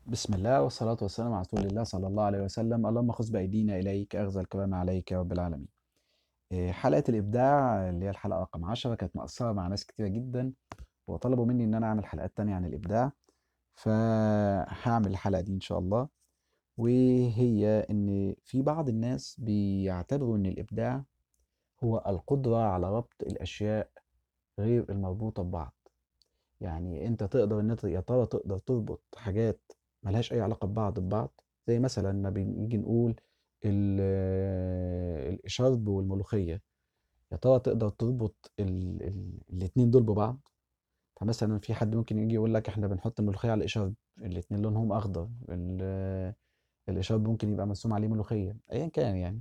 بسم الله والصلاة والسلام على رسول الله صلى الله عليه وسلم اللهم خذ بأيدينا إليك أخذ الكرام عليك يا رب العالمين إيه، حلقة الإبداع اللي هي الحلقة رقم 10 كانت مؤثرة مع ناس كتيرة جدا وطلبوا مني إن أنا أعمل حلقات تانية عن الإبداع فهعمل الحلقة دي إن شاء الله وهي إن في بعض الناس بيعتبروا إن الإبداع هو القدرة على ربط الأشياء غير المربوطة ببعض يعني أنت تقدر إن أنت يا ترى تقدر تربط حاجات ملهاش أي علاقة ببعض ببعض زي مثلا ما بنيجي نقول ال- الإشارب والملوخية يا ترى تقدر تربط ال... ال... الاتنين دول ببعض فمثلا في حد ممكن يجي يقول لك احنا بنحط الملوخية على الإشارب الاتنين لونهم أخضر ال... الإشارب ممكن يبقى مرسوم عليه ملوخية أيا كان يعني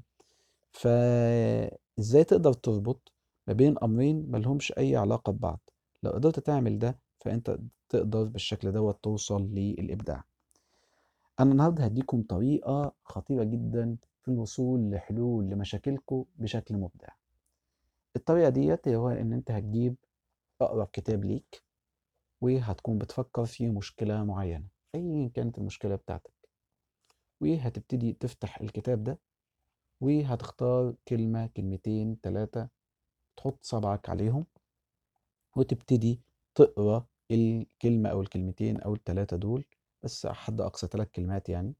فازاي تقدر تربط ما بين امرين ملهمش اي علاقة ببعض لو قدرت تعمل ده فانت تقدر بالشكل دوت توصل للابداع انا النهارده هديكم طريقة خطيرة جدا في الوصول لحلول لمشاكلكم بشكل مبدع الطريقة ديت هو ان انت هتجيب اقرب كتاب ليك وهتكون بتفكر في مشكلة معينة ايا كانت المشكلة بتاعتك وهتبتدي تفتح الكتاب ده وهتختار كلمة كلمتين تلاتة تحط صبعك عليهم وتبتدي تقرا الكلمة أو الكلمتين أو التلاتة دول بس حد أقصى تلات كلمات يعني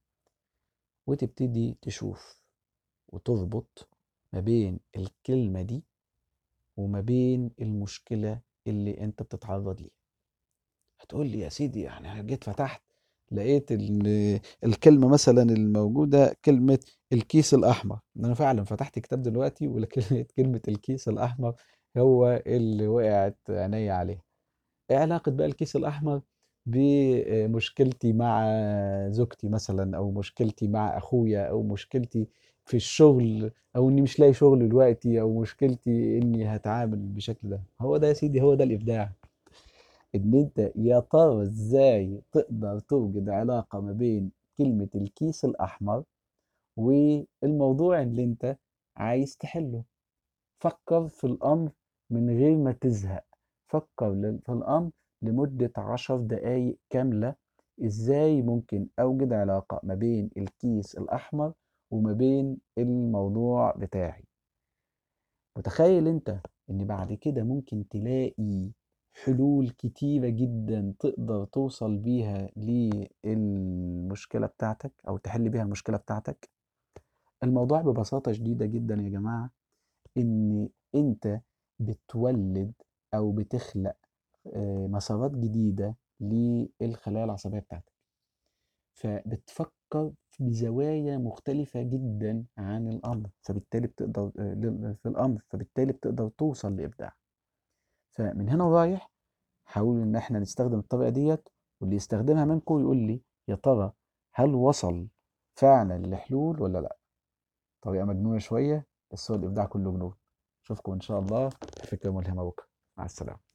وتبتدي تشوف وتربط ما بين الكلمة دي وما بين المشكلة اللي أنت بتتعرض ليها هتقول لي يا سيدي يعني أنا جيت فتحت لقيت ال- الكلمة مثلا الموجودة كلمة الكيس الأحمر أنا فعلا فتحت كتاب دلوقتي ولقيت كلمة الكيس الأحمر هو اللي وقعت عيني عليه ايه علاقة بقى الكيس الأحمر بمشكلتي مع زوجتي مثلا أو مشكلتي مع أخويا أو مشكلتي في الشغل أو إني مش لاقي شغل دلوقتي أو مشكلتي إني هتعامل بالشكل ده هو ده يا سيدي هو ده الإبداع إن أنت يا ترى إزاي تقدر توجد علاقة ما بين كلمة الكيس الأحمر والموضوع اللي أنت عايز تحله فكر في الأمر من غير ما تزهق فكر ل- في الأمر لمدة عشر دقايق كاملة إزاي ممكن أوجد علاقة ما بين الكيس الأحمر وما بين الموضوع بتاعي متخيل أنت إن بعد كده ممكن تلاقي حلول كتيرة جدا تقدر توصل بيها للمشكلة بتاعتك أو تحل بيها المشكلة بتاعتك الموضوع ببساطة شديدة جدا يا جماعة إن أنت بتولد أو بتخلق آه، مسارات جديدة للخلايا العصبية بتاعتك فبتفكر بزوايا مختلفة جدا عن الأمر فبالتالي بتقدر آه، لل- في الأمر فبالتالي بتقدر توصل لإبداع فمن هنا ورايح حاول إن إحنا نستخدم الطريقة ديت واللي يستخدمها منكم يقول لي يا ترى هل وصل فعلا لحلول ولا لأ طريقة مجنونة شوية بس هو الإبداع كله جنون أشوفكم إن شاء الله في فكرة ملهمة بكرة مع السلامة